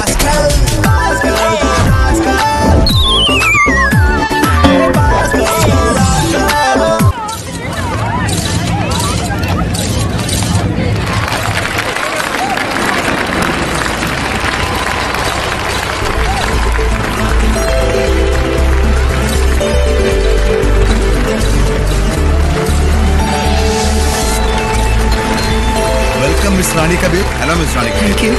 Welcome miss Rani Kabir hello miss Rani Kabir thank you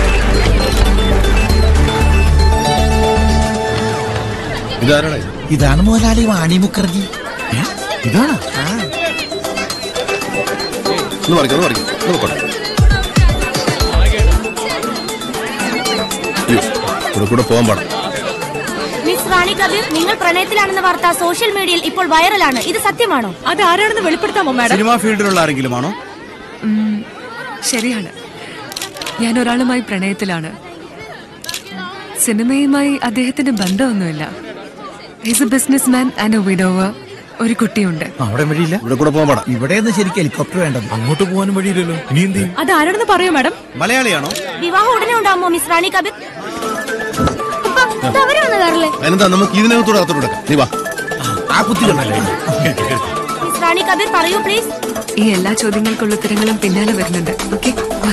ഇതാരാണ് ഇതാണ് മുതലാളി വാണി മുഖർജി ഇതാണ് ഒന്ന് പറിക്കാം ഒന്ന് പറിക്കാം ഒന്ന് കൊട്ടെ അയ്യോ, കൂടെ കൂടെ പോകാൻ പാടാം മിസ് റാണി കബീർ നിങ്ങൾ പ്രണയത്തിലാണെന്ന വാർത്ത സോഷ്യൽ മീഡിയയിൽ ഇപ്പോൾ വൈറലാണ് ഇത് സത്യമാണോ അത് ആരാണെന്ന് വെളിപ്പെടുത്താമോ മാഡം സിനിമാ ഫീൽഡിലുള്ള ആരെങ്കിലും ആണോ ശരിയാണ് ഞാൻ ഒരാളുമായി പ്രണയത്തിലാണ് സിനിമയുമായി അദ്ദേഹത്തിന് ബന്ധമൊന്നുമില്ല is a businessman and a widower ഒരു കുട്ടിയുണ്ട് അവിടെ വഴിയില്ല ഇവിടെ കൂടെ പോകാൻ പാടാം ഇവിടെയൊന്നും ശരിക്കും ഹെലികോപ്റ്റർ വേണ്ടത് അങ്ങോട്ട് പോകാനും വഴിയില്ലല്ലോ ഇനി എന്ത് ചെയ്യും അത് ആരാണെന്ന് പറയോ മാഡം മലയാളിയാണോ വിവാഹം ഉടനെ ഉണ്ടാകുമോ മിസ് റാണി കബീർ അവര് വന്നതാറല്ലേ അതിനെന്താ നമുക്ക് ഇതിനകത്തൂടെ അകത്തോട്ട് എടുക്കാം നീ വാ ആ കുത്തി കണ്ടല്ലേ മിസ് റാണി കബീർ പറയൂ പ്ലീസ് ഈ എല്ലാ ചോദ്യങ്ങൾക്കുള്ള ഉത്തരങ്ങളും പിന്നാലെ വരുന്നുണ്ട് ഓക്കെ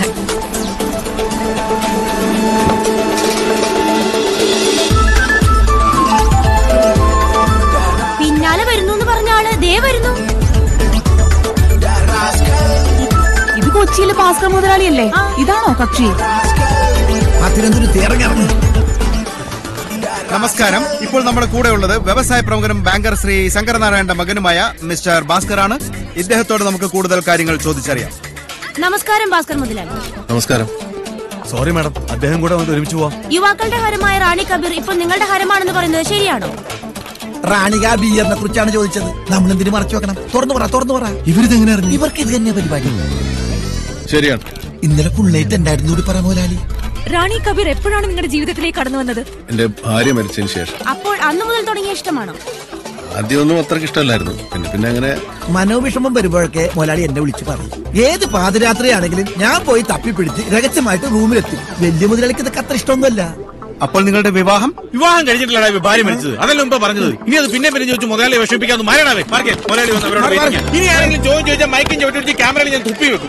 പിന്നാലെ വരുന്നു എന്ന് പറഞ്ഞ ആള് ദേ വരുന്നു ഇത് കൊച്ചിയിലെ ഭാസ്കർ മുതലാളിയല്ലേ ഇതാണോ കക്ഷി ആ തിരുവനന്തപുരത്ത് ഇറങ്ങിറങ്ങി നമസ്കാരം ഇപ്പോൾ നമ്മുടെ കൂടെ ഉള്ളത് വ്യവസായ പ്രമുഖനും ബാങ്കർ ശ്രീ ശങ്കരനാരായണന്റെ മകനുമായ മിസ്റ്റർ ഭാസ്കർ ആണ് ഇദ്ദേഹത്തോട് നമുക്ക് കൂടുതൽ കാര്യങ്ങൾ ചോദിച്ചറിയാം നമസ്കാരം ഭാസ്കർ മുതലാളി നമസ്കാരം സോറി മാഡം അദ്ദേഹം കൂടെ വന്ന് ഒരുമിച്ച് പോവാം യുവാക്കളുടെ ഹരമായ റാണി കബീർ ഇപ്പോൾ നിങ്ങളുടെ ഹരമാണെന്ന് പറയുന്നത് ശരിയാണോ റാണിക ബിയറിനെ കുറിച്ചാണ് ചോദിച്ചത് നമ്മൾ എന്തിനു മറച്ചു വെക്കണം തുറന്നു പറ തുറന്നു പറ ഇവരിതെങ്ങനെ അറിഞ്ഞു ഇവർക്ക് ഇത് തന്നെ പരിപാടി ശരിയാണ് ഇന്നലെ ഫുള്ളായിട്ട് ഉണ്ടായിരുന്നു കൂടി പറ മുതലാളി റാണി കബീർ എപ്പോഴാണ് നിങ്ങളുടെ ജീവിതത്തിലേക്ക് കടന്നു വന്നത് എന്റെ ഭാര്യ മരിച്ചതിന് ശേഷം അപ്പോൾ അന്നു മുതൽ തുടങ്ങിയ ഇഷ്ടമാണോ ആദ്യമൊന്നും അത്രയ്ക്ക് ഇഷ്ടമല്ലായിരുന്നു പിന്നെ പിന്നെ അങ്ങനെ മനോവിഷമം വരുമ്പോഴൊക്കെ മുതലാളി എന്നെ വിളിച്ച് പറയും ഏത് പാതിരാത്രിയാണെങ്കിലും ഞാൻ പോയി തപ്പിപ്പിടിച്ച് രഹസ്യമായിട്ട് റൂമിലെത്തി വലിയ മുതലാളിക്ക് ഇതൊക്കെ അത്ര ഇഷ്ടമൊന്നുമല്ല അപ്പോൾ നിങ്ങളുടെ വിവാഹം വിവാഹം കഴിച്ചിട്ടില്ലടാ ഇവ ഭാര്യ മരിച്ചത് അതല്ല മുമ്പ് പറഞ്ഞത് ഇനി അത് പിന്നെ പിന്നെ ചോദിച്ചു മുതലാളി വിഷമിപ്പിക്കാന്ന് മാറണവേ മാർക്കേ മുതലാളി വന്ന് അവരോട് വെയിറ്റിംഗ്. ഇനി ആരെങ്കിലും ചോദ്യം ചോദിച്ചാൽ മൈക്കും ചവിട്ടി വെച്ച് ക്യാമറയിൽ ഞാൻ തുപ്പി വെക്കും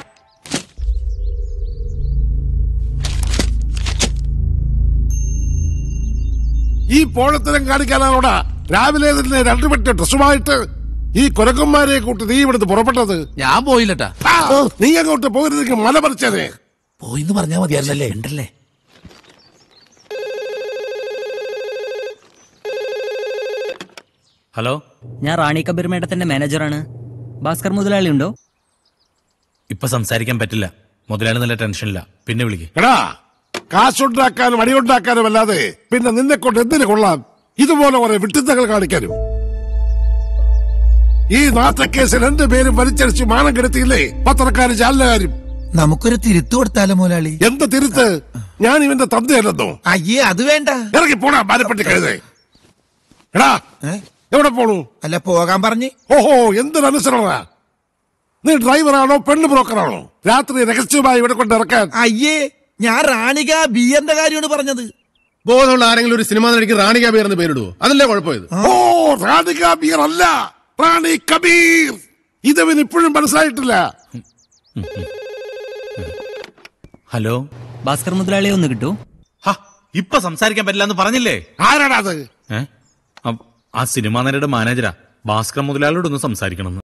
ഈ പോഴത്തരം കാണിക്കാനാണോടാ രാവിലെ തന്നെ രണ്ടു പെട്ട ഡ്രസ്സുമായിട്ട് ഈ കുരക്കന്മാരെ കൂട്ടി നീ ഇവിടുന്ന് പുറപ്പെട്ടത് ഞാൻ പോയില്ലട്ടാ ആ, നീ അങ്ങോട്ട് പോകരുതെങ്കിൽ മല പറിച്ചതേ പോയിന്ന് പറഞ്ഞാൽ മതിയായിരുന്നല്ലേ ഉണ്ടല്ലേ ഹലോ ഞാൻ റാണി കബീർ മേഡത്തിന്റെ മാനേജറാണ് ഭാസ്കർ മുതലാളി ഉണ്ടോ ഇപ്പൊ സംസാരിക്കാൻ പറ്റില്ല മുതലാളി നല്ല ടെൻഷനില്ല പിന്നെ വിളിക്ക് എടാ കാശുണ്ടാക്കാനും അടിയുണ്ടാക്കാനും അല്ലാതെ പിന്നെ നിന്നെ കൊണ്ട് എന്തിനു കൊള്ളാം ഇതുപോലെ കുറെ വിട്ടിത്തങ്ങൾ കാണിക്കാനും ഈ നാട്ടക്കേസിൽ എന്റെ പേരും വലിച്ചടിച്ച് മാനം കെടുത്തിയില്ലേ പത്രക്കാരും ചാനലുകാരും നമുക്കൊരു തിരുത്തു കൊടുത്താലോ മുതലാളി എന്ത് തിരുത്ത് ഞാൻ ഇവന്റെ തന്തയല്ലെന്നോ അയ്യേ അത് വേണ്ട ഇറങ്ങി പോടാ ബാലപ്പെട്ടി കഴുതേ എടാ ഏ? എവിടെ പോണു അല്ല പോകാൻ പറഞ്ഞ് ഓഹോ എന്തൊരനുസരണ നീ ഡ്രൈവറാണോ പെണ്ണ് ബ്രോക്കറാണോ രാത്രി രഹസ്യമായി ഇവിടെ കൊണ്ട് ഇറക്കാൻ അയ്യേ ഞാൻ റാണിക ബിയറിന്റെ കാര്യമാണ് പറഞ്ഞത് ബോധമുള്ള ആരെങ്കിലും ഒരു സിനിമ നടിക്ക് റാണി കബീർ എന്ന് പേരിടുവോ അതല്ലേ കുഴപ്പമായത് ഓ റാണി കബീർ അല്ല റാണി കബീർ ഇതവൻ ഇപ്പോഴും മനസ്സിലായിട്ടില്ല ഹലോ ഭാസ്കർ മുതലാളിയെ ഒന്ന് കിട്ടൂ ഹ, ഇപ്പൊ സംസാരിക്കാൻ പറ്റില്ല എന്ന് പറഞ്ഞില്ലേ ആരാടാ അത് ഏ? അ- ആ സിനിമാ നടിയുടെ മാനേജരാ ഭാസ്കർ മുതലാളിയോട് ഒന്ന് സംസാരിക്കണം